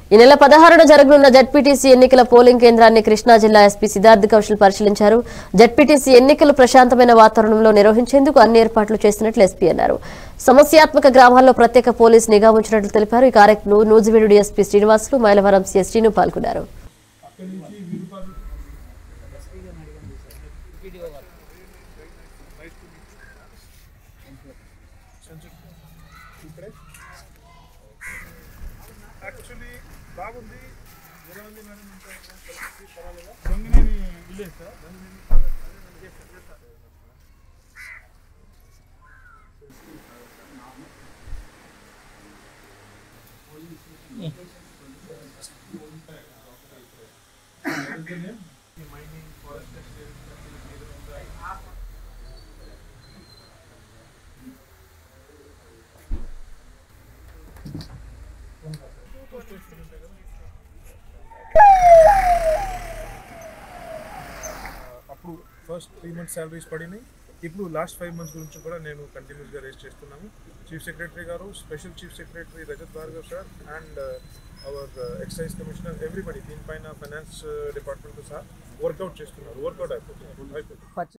ఈ నెల పదహారున జరగనున్న జడ్పీటీసీ ఎన్నికల పోలింగ్ కేంద్రాన్ని కృష్ణా జిల్లా ఎస్పీ సిద్ధార్థ్ కౌశల్ పరిశీలించారు జడ్పీటీసీ ఎన్నికలు ప్రశాంతమైన వాతావరణంలో నిర్వహించేందుకు అన్ని ఏర్పాట్లు చేసినట్లు ఎస్పీ అన్నారు సమస్యాత్మక గ్రామాల్లో ప్రత్యేక పోలీస్ నిఘా ఉంచినట్లు తెలిపారు ఈ కార్యక్రమంలో నూజివీడు ఎస్పీ శ్రీనివాసులు మైలవరం సిఎస్ శ్రీను పాల్గొన్నారు యాక్చువల్లీ బాగుంది ఇరవై మంది మేడం ఇంకా కలిసి పర్వాలేదా Gangineni village sir Gangineni mining forest అప్పుడు ఫస్ట్ త్రీ మంత్స్ శాలరీస్ పడినాయి ఇప్పుడు లాస్ట్ ఫైవ్ మంత్స్ గురించి కూడా నేను కంటిన్యూస్గా రేస్ చేస్తున్నాను చీఫ్ సెక్రటరీ గారు special chief secretary Rajat Bhargav sir and our excise commissioner everybody దీనిపైన ఫైనాన్స్ డిపార్ట్మెంట్ సార్ వర్కౌట్ చేస్తున్నారు వర్కౌట్ అయిపోతుంది అయిపోతుంది